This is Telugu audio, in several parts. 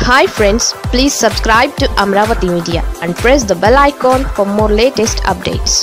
hi friends please subscribe to Amaravati media and press the bell icon for more latest updates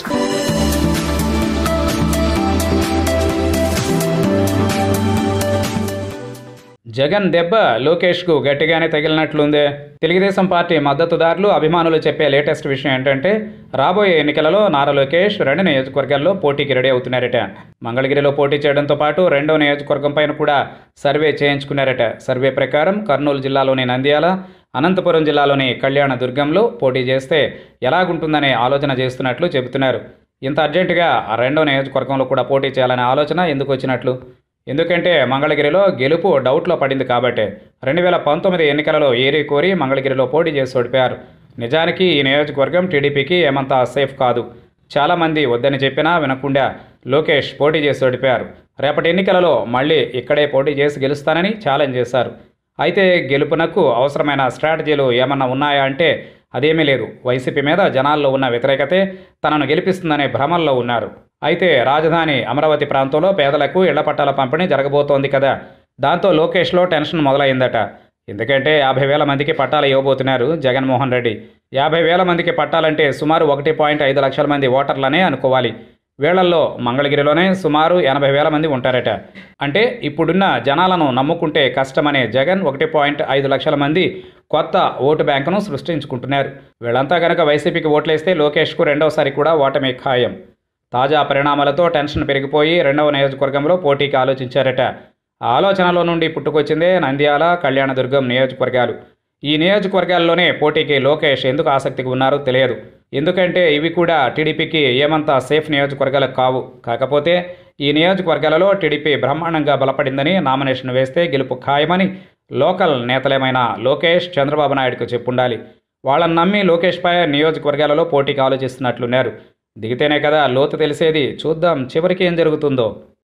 Jagan దెబ్బ లోకేష్కు గట్టిగానే తగిలినట్లుందే తెలుగుదేశం పార్టీ మద్దతుదారులు అభిమానులు చెప్పే లేటెస్ట్ విషయం ఏంటంటే రాబోయే ఎన్నికలలో నారా లోకేష్ రెండు నియోజకవర్గాల్లో పోటీకి రెడీ అవుతున్నారట మంగళగిరిలో పోటీ చేయడంతో పాటు రెండో నియోజకవర్గం పైన కూడా సర్వే చేయించుకున్నారట సర్వే ప్రకారం కర్నూలు జిల్లాలోని నంద్యాల అనంతపురం జిల్లాలోని కళ్యాణ దుర్గంలో పోటీ చేస్తే ఎలాగుంటుందనే ఆలోచన చేస్తున్నట్లు చెబుతున్నారు ఇంత అర్జెంటుగా ఆ రెండో నియోజకవర్గంలో కూడా పోటీ చేయాలనే ఆలోచన ఎందుకు వచ్చినట్లు ఎందుకంటే మంగళగిరిలో గెలుపు డౌట్లో పడింది కాబట్టే రెండు వేల పంతొమ్మిది ఎన్నికలలో ఏరి కోరి మంగళగిరిలో పోటీ చేసి ఓడిపారు నిజానికి ఈ నియోజకవర్గం టీడీపీకి ఏమంత సేఫ్ కాదు చాలామంది వద్దని చెప్పినా వినకుండా లోకేష్ పోటీ చేసి ఓడిపారు రేపటి ఎన్నికలలో మళ్ళీ ఇక్కడే పోటీ చేసి గెలుస్తానని ఛాలెంజ్ చేశారు అయితే గెలుపునకు అవసరమైన స్ట్రాటజీలు ఏమన్నా ఉన్నాయా అంటే అదేమీ లేదు వైసీపీ మీద జనాల్లో ఉన్న వ్యతిరేకతే తనను గెలిపిస్తుందనే భ్రమల్లో ఉన్నారు అయితే రాజధాని అమరావతి ప్రాంతంలో పేదలకు ఇళ్ల పట్టాల పంపిణీ జరగబోతోంది కదా దాంతో లోకేష్లో టెన్షన్ మొదలైందట ఎందుకంటే యాభై వేల మందికి పట్టాలు ఇవ్వబోతున్నారు జగన్మోహన్ రెడ్డి యాభై వేల మందికి పట్టాలంటే సుమారు ఒకటి పాయింట్ ఐదు లక్షల మంది ఓటర్లనే అనుకోవాలి వీళ్లల్లో మంగళగిరిలోనే సుమారు ఎనభై వేల మంది ఉంటారట అంటే ఇప్పుడున్న జనాలను నమ్ముకుంటే కష్టమనే జగన్ ఒకటి పాయింట్ ఐదు లక్షల మంది కొత్త ఓటు బ్యాంకును సృష్టించుకుంటున్నారు వీళ్ళంతా కనుక వైసీపీకి ఓట్లేస్తే లోకేష్కు రెండవసారి కూడా ఓటమి ఖాయం తాజా పరిణామాలతో టెన్షన్ పెరిగిపోయి రెండవ నియోజకవర్గంలో పోటీకి ఆలోచించారట ఆ ఆలోచనలో నుండి పుట్టుకొచ్చిందే నంద్యాల కళ్యాణదుర్గం నియోజకవర్గాలు ఈ నియోజకవర్గాల్లోనే పోటీకి లోకేష్ ఎందుకు ఆసక్తిగా ఉన్నారో తెలియదు ఎందుకంటే ఇవి కూడా టీడీపీకి ఏమంత సేఫ్ నియోజకవర్గాలు కావు కాకపోతే ఈ నియోజకవర్గాలలో టీడీపీ బ్రహ్మాండంగా బలపడిందని నామినేషన్ వేస్తే గెలుపు ఖాయమని లోకల్ నేతలేమైన లోకేష్ చంద్రబాబు నాయుడుకు చెప్పుండాలి వాళ్ళని నమ్మి లోకేష్పై నియోజకవర్గాలలో పోటీకి ఆలోచిస్తున్నట్లున్నారు దిగితేనే కదా లోతు తెలిసేది చూద్దాం చివరికి ఏం జరుగుతుందో